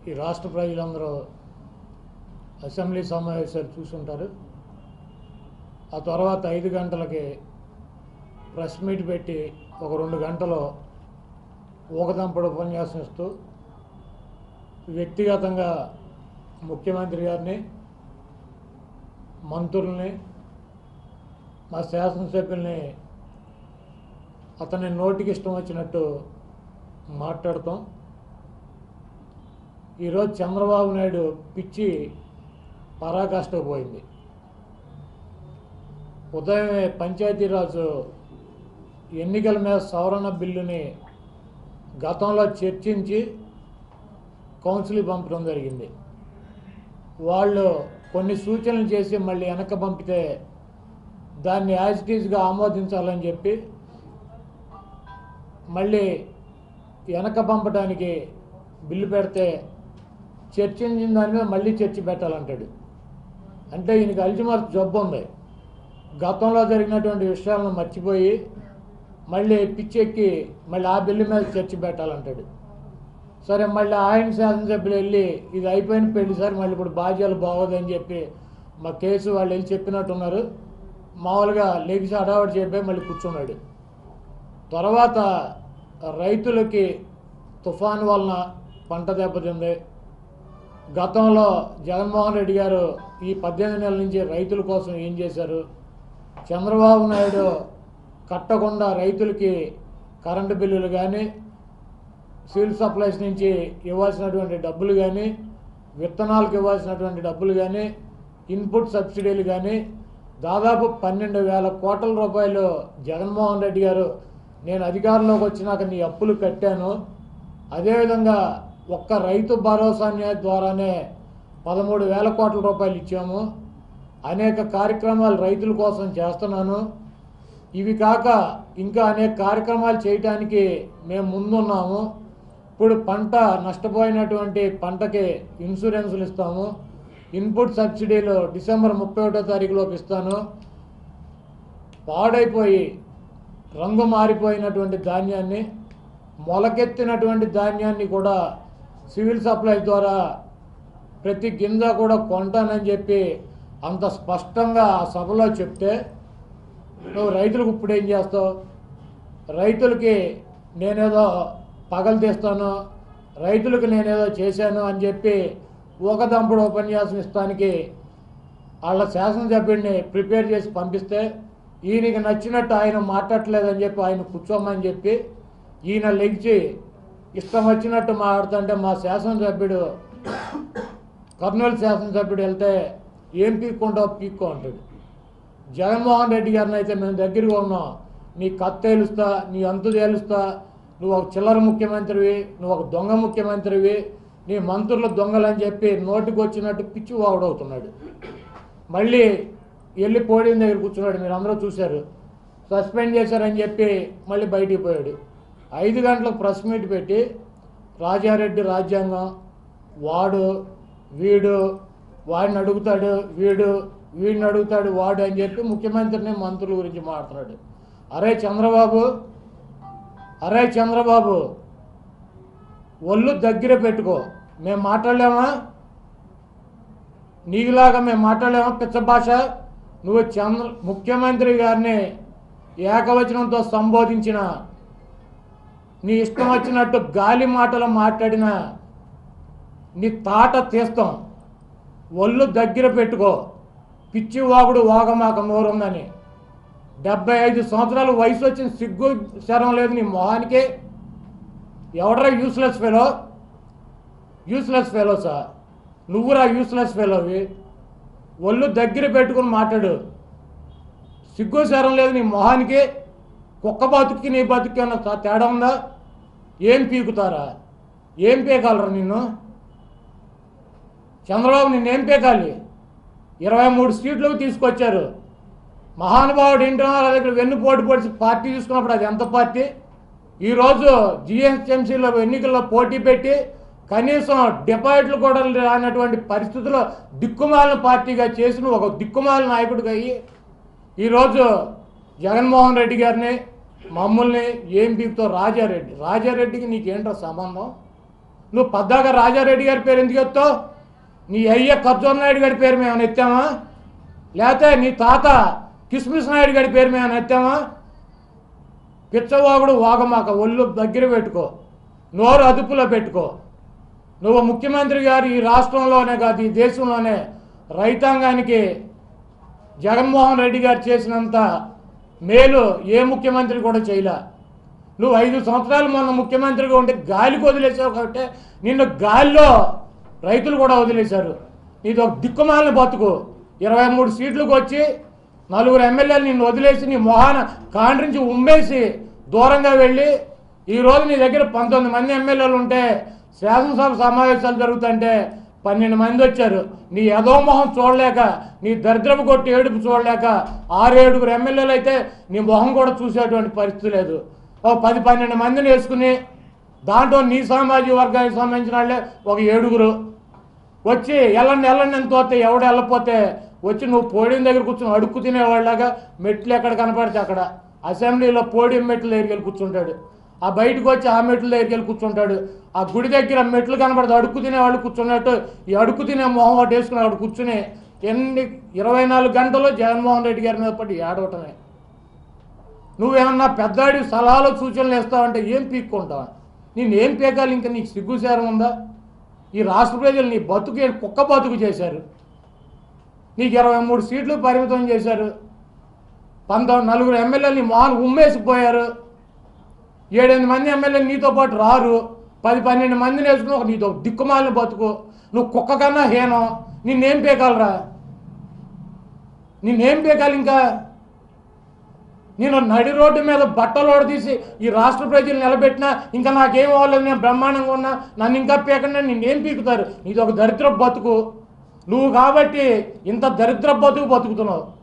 ఈ రాష్ట్ర ప్రజలందరూ అసెంబ్లీ సమావేశాలు చూసుంటారు ఆ తర్వాత ఐదు గంటలకి ప్రెస్ మీట్ పెట్టి ఒక రెండు గంటలు ఊకదంపడు ఉపన్యాసం ఇస్తూ వ్యక్తిగతంగా ముఖ్యమంత్రి గారిని మంత్రుల్ని మా శాసనసభ్యుల్ని అతని నోటికి ఇష్టం వచ్చినట్టు మాట్లాడతాం ఈరోజు చంద్రబాబు నాయుడు పిచ్చి పరాకాష్ఠకు పోయింది ఉదయమే పంచాయతీరాజు ఎన్నికల మీద సవరణ బిల్లుని గతంలో చర్చించి కౌన్సిల్కి పంపడం జరిగింది వాళ్ళు కొన్ని సూచనలు చేసి మళ్ళీ వెనక పంపితే దాన్ని యాజ్ ఇట్ ఈజ్గా ఆమోదించాలని చెప్పి మళ్ళీ వెనక పంపడానికి బిల్లు పెడితే చర్చించిన దాని మీద మళ్ళీ చర్చ పెట్టాలంటాడు అంటే ఈయనకి అల్జిమర్ జబ్బు ఉంది గతంలో జరిగినటువంటి విషయాలను మర్చిపోయి మళ్ళీ పిచ్చెక్కి మళ్ళీ ఆ బిల్లు మీద చర్చ పెట్టాలంటాడు సరే మళ్ళీ ఆయన శాసనసభ్యులు వెళ్ళి ఇది అయిపోయిన పెళ్లి సార్ మళ్ళీ ఇప్పుడు బాధ్యాలు బాగోదని చెప్పి మా కేసు వాళ్ళు వెళ్ళి చెప్పినట్టున్నారు మామూలుగా లెగిసి అడావడి చెప్పి మళ్ళీ కూర్చున్నాడు తర్వాత రైతులకి తుఫాన్ వలన పంట దెబ్బతింది గతంలో జగన్మోహన్ రెడ్డి గారు ఈ పద్దెనిమిది నెలల నుంచి రైతుల కోసం ఏం చేశారు చంద్రబాబు నాయుడు కట్టకుండా రైతులకి కరెంటు బిల్లులు కానీ సివిల్ సప్లైస్ నుంచి ఇవ్వాల్సినటువంటి డబ్బులు కానీ విత్తనాలకు ఇవ్వాల్సినటువంటి డబ్బులు కానీ ఇన్పుట్ సబ్సిడీలు కానీ దాదాపు పన్నెండు వేల కోట్ల రూపాయలు జగన్మోహన్ రెడ్డి గారు నేను అధికారంలోకి వచ్చినాక నీ అప్పులు కట్టాను అదేవిధంగా ఒక్క రైతు భరోసా న్యాయ ద్వారానే పదమూడు వేల కోట్ల రూపాయలు ఇచ్చాము అనేక కార్యక్రమాలు రైతుల కోసం చేస్తున్నాను ఇవి కాక ఇంకా అనేక కార్యక్రమాలు చేయటానికి మేము ముందున్నాము ఇప్పుడు పంట నష్టపోయినటువంటి పంటకి ఇన్సూరెన్సులు ఇస్తాము ఇన్పుట్ సబ్సిడీలు డిసెంబర్ ముప్పై ఒకటో తారీఖులోకి ఇస్తాను పాడైపోయి రంగు మారిపోయినటువంటి ధాన్యాన్ని మొలకెత్తినటువంటి ధాన్యాన్ని కూడా సివిల్ సప్లై ద్వారా ప్రతి గింజ కూడా కొంటానని చెప్పి అంత స్పష్టంగా ఆ సభలో చెప్తే నువ్వు రైతులకు ఇప్పుడు ఏం చేస్తావు రైతులకి నేనేదో పగలు తీస్తాను రైతులకు నేనేదో చేశాను అని చెప్పి ఒక దంపుడు ఉపన్యాసం ఇస్తానికి వాళ్ళ శాసనసభ్యుడిని ప్రిపేర్ చేసి పంపిస్తే ఈయనకి నచ్చినట్టు ఆయన మాట్లాడలేదని చెప్పి ఆయన కూర్చోమని చెప్పి ఈయన లెగిచి ఇష్టం వచ్చినట్టు మాట్లాడుతుంటే మా శాసనసభ్యుడు కర్నూలు శాసనసభ్యుడు వెళ్తే ఏం పీక్కుంటావు పీక్కో అంటాడు జగన్మోహన్ రెడ్డి గారిని అయితే మేము దగ్గరగా ఉన్నాం నీ కత్తి తేలుస్తా నీ అంతు తేలుస్తా నువ్వు ఒక చిల్లర ముఖ్యమంత్రివి నువ్వు ఒక దొంగ ముఖ్యమంత్రివి నీ మంత్రులు దొంగలని చెప్పి నోటికి వచ్చినట్టు పిచ్చి వాగుడవుతున్నాడు మళ్ళీ వెళ్ళి పోడియం దగ్గర కూర్చున్నాడు మీరు అందరూ చూశారు సస్పెండ్ చేశారని చెప్పి మళ్ళీ బయటికి పోయాడు ఐదు గంటలకు ప్రెస్ మీట్ పెట్టి రాజారెడ్డి రాజ్యాంగం వాడు వీడు వాడిని అడుగుతాడు వీడు వీడిని అడుగుతాడు వాడు అని చెప్పి ముఖ్యమంత్రిని మంత్రుల గురించి మాట్లాడు అరే చంద్రబాబు అరే చంద్రబాబు ఒళ్ళు దగ్గర పెట్టుకో మేము మాట్లాడలేమా నీకులాగా మేము మాట్లాడలేమా పిచ్చ భాష నువ్వు చంద్ర ముఖ్యమంత్రి గారిని ఏకవచనంతో సంబోధించిన నీ ఇష్టం వచ్చినట్టు గాలి మాటలు మాట్లాడిన నీ తాట తీస్తాం ఒళ్ళు దగ్గర పెట్టుకో పిచ్చి వాగుడు వాగమాక నోరుందని డెబ్బై ఐదు సంవత్సరాల వయసు వచ్చిన సిగ్గు శరం లేదు నీ మొహానికి ఎవడరా useless fellow useless fellow sir నువ్వురా యూస్లెస్ ఫెలోవి ఒళ్ళు దగ్గర పెట్టుకుని మాట్లాడు సిగ్గు శరం లేదు నీ మొహానికి కుక్క బతుక్కి నీ బతుక్కి అన్న తా- తేడా ఉందా ఏం పీకుతారా ఏం పీకాలరా నిన్ను చంద్రబాబు నిన్నేం పీకాలి ఇరవై మూడు సీట్లకు తీసుకొచ్చారు మహానుభావుడు ఇంటర్నల్ దగ్గర వెన్ను పోటీ పొడిచి పార్టీ తీసుకున్నప్పుడు అది ఎంత పార్టీ ఈరోజు జిహెచ్ఎంసీలో ఎన్నికల్లో పోటీ పెట్టి కనీసం డిపాజిట్లు కూడా రానటువంటి పరిస్థితుల్లో దిక్కుమాలిన పార్టీగా చేసిన ఒక దిక్కుమాలిన నాయకుడిగా అయ్యి ఈరోజు జగన్మోహన్ రెడ్డి గారిని మమ్మల్ని ఏం పీకుతో రాజారెడ్డి రాజారెడ్డికి నీకేంటో సంబంధం నువ్వు పద్దాక రాజారెడ్డి గారి పేరు ఎందుకు ఎత్తావు నీ అయ్య కర్జోన్ నాయుడు గారి పేరు మేము ఎత్తామా లేకపోతే నీ తాత కిస్మిస్ నాయుడు గారి పేరు మేము ఎత్తామా పిచ్చవాగుడు వాగమాక ఒళ్ళు దగ్గర పెట్టుకో నోరు అదుపులో పెట్టుకో నువ్వు ముఖ్యమంత్రి గారు ఈ రాష్ట్రంలోనే కాదు ఈ దేశంలోనే రైతాంగానికి జగన్మోహన్ రెడ్డి గారు చేసినంత మేలు ఏ ముఖ్యమంత్రి కూడా చేయలే నువ్వు ఐదు సంవత్సరాలు మొన్న ముఖ్యమంత్రిగా ఉంటే గాలికి వదిలేసావు కాబట్టి నిన్ను గాలిలో రైతులు కూడా వదిలేశారు నీది ఒక దిక్కుమాలిన బతుకు ఇరవై మూడు సీట్లకు వచ్చి నలుగురు ఎమ్మెల్యేలు నిన్ను వదిలేసి నీ మొహాన కాండ్రించి ఉమ్మేసి దూరంగా వెళ్ళి ఈరోజు నీ దగ్గర పంతొమ్మిది మంది ఎమ్మెల్యేలు ఉంటే శాసనసభ సమావేశాలు జరుగుతుంటే పన్నెండు మంది వచ్చారు నీ యథోమొహం చూడలేక నీ దరిద్రపు కొట్టి ఏడుపు చూడలేక ఆరు ఏడుగురు ఎమ్మెల్యేలు అయితే నీ మొహం కూడా చూసేటువంటి పరిస్థితి లేదు ఒక పది పన్నెండు మందిని వేసుకుని దాంట్లో నీ సామాజిక వర్గానికి సంబంధించిన వాళ్ళే ఒక ఏడుగురు వచ్చి ఎల్లండి ఎల్లండి ఎంత వస్తే ఎవడు వెళ్ళపోతే వచ్చి నువ్వు పోడియం దగ్గర కూర్చొని అడుక్కు తినేవాళ్ళగా మెట్లు ఎక్కడ కనపడితే అక్కడ అసెంబ్లీలో పోడియం మెట్లు దగ్గరికి వెళ్ళి కూర్చుంటాడు ఆ బయటకు వచ్చి ఆ మెట్ల దగ్గరికి వెళ్ళి కూర్చుంటాడు ఆ గుడి దగ్గర మెట్లు కనపడదు అడుక్కు తినేవాళ్ళు కూర్చున్నట్టు ఈ అడుక్కు తినే మొహం ఒకటి వేసుకుని అక్కడ కూర్చుని ఎన్ని ఇరవై నాలుగు గంటలు జగన్మోహన్ రెడ్డి గారి మీద పడి ఏడవటమే నువ్వేమన్నా పెద్దాడి సలహాలు సూచనలు ఇస్తావంటే ఏం పీక్కుంటావా నేను ఏం పీకాలి ఇంకా నీకు సిగ్గుసారం ఉందా ఈ రాష్ట్ర ప్రజలు నీ బతుకు కుక్క బతుకు చేశారు నీకు ఇరవై మూడు సీట్లు పరిమితం చేశారు పంతొమ్మిది నలుగురు ఎమ్మెల్యేలు నీ మొహన్ ఉమ్మేసిపోయారు ఏడెనిమిది మంది ఎమ్మెల్యేలు నీతో పాటు రారు పది పన్నెండు మందిని వేసుకుని ఒక నీతో దిక్కుమాలిన బతుకు నువ్వు కుక్క కన్నా హీనం నిన్నేం పీకాలరా నిన్నేం పీకాలి ఇంకా నేను నడి రోడ్డు మీద బట్టలు తీసి ఈ రాష్ట్ర ప్రజలు నిలబెట్టినా ఇంకా నాకేం అవ్వలేదు నేను బ్రహ్మాండంగా ఉన్నా నన్ను ఇంకా పీకండి నిన్నేం పీకుతారు ఇది ఒక దరిద్ర బతుకు నువ్వు కాబట్టి ఇంత దరిద్ర బతుకు బతుకుతున్నావు